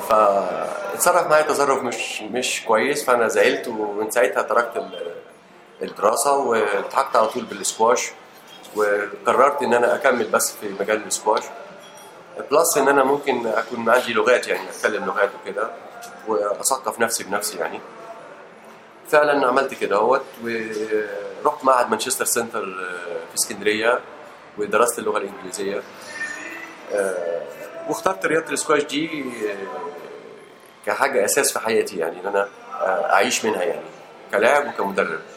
فاتصرف معايا تصرف مش مش كويس فانا زعلت ومن ساعتها تركت ال- الدراسه والتحقت على طول بالسكواش وقررت ان انا اكمل بس في مجال السكواش بلس ان انا ممكن اكون عندي لغات يعني اتكلم لغات وكده واثقف نفسي بنفسي يعني فعلا عملت كده اهوت ورحت معهد مانشستر سنتر آه، في اسكندريه ودرست اللغه الانجليزيه آه، واخترت رياضه السكواش دي آه، كحاجه اساس في حياتي يعني ان انا آه، اعيش منها يعني كلاعب وكمدرب